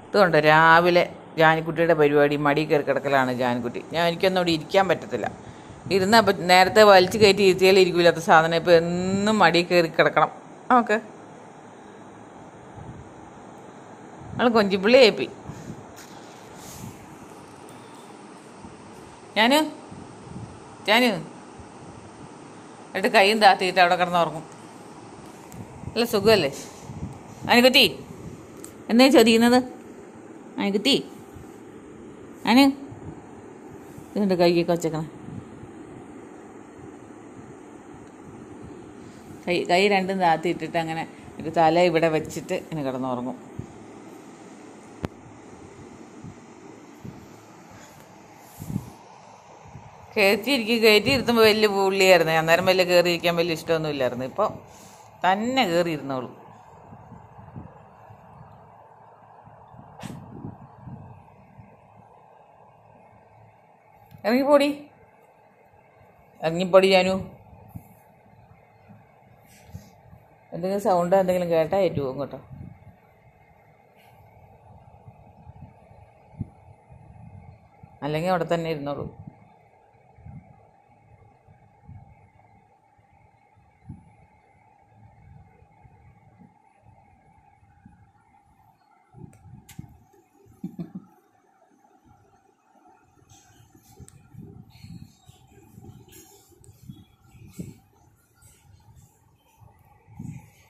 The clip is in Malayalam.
ഇതുകൊണ്ട് രാവിലെ ജാനിക്കുട്ടിയുടെ പരിപാടി മടി കയറി കിടക്കലാണ് ജാനിക്കുട്ടി ഞാൻ എനിക്കൊന്നും ഇവിടെ ഇരിക്കാൻ പറ്റത്തില്ല ഇരുന്ന അപ്പം നേരത്തെ വലിച്ചു കയറ്റി ഇരുത്തിയാലും ഇരിക്കില്ലാത്ത സാധനം ഇപ്പം എന്നും മടി കയറി കിടക്കണം ഓക്കെ നമ്മൾ കൊഞ്ചിപ്പള്ളി ഏപ്പി ഞാന് ഞാന് എന്നിട്ട് കൈയും താത്തിയിട്ട് അവിടെ കിടന്ന് ഉറങ്ങും നല്ല സുഖമല്ലേ അനുകുത്തി എന്നേ ചൊതിയുന്നത് അനുകുത്തി അനു ഇതിൻ്റെ കൈക്കൊക്കെ വച്ചേക്കണം കൈ കൈ രണ്ടും താത്തി ഇട്ടിട്ട് അങ്ങനെ ഒരു തല ഇവിടെ വെച്ചിട്ട് ഇങ്ങനെ കിടന്നുറങ്ങും കയറ്റിയിരിക്കും കയറ്റി ഇരുത്തുമ്പോൾ വലിയ പുള്ളിയായിരുന്നു അന്നേരം വലിയ കയറി ഇരിക്കാൻ വലിയ ഇഷ്ടമൊന്നും ഇല്ലായിരുന്നു ഇപ്പോൾ തന്നെ കയറി ഇരുന്നോളൂ ഇറങ്ങിപ്പോടി ഇറങ്ങിപ്പോടി ഞാനു എന്തെങ്കിലും സൗണ്ട് എന്തെങ്കിലും കേട്ടാൽ ഏറ്റു പോകും കേട്ടോ അല്ലെങ്കിൽ അവിടെ തന്നെ ഇരുന്നോളൂ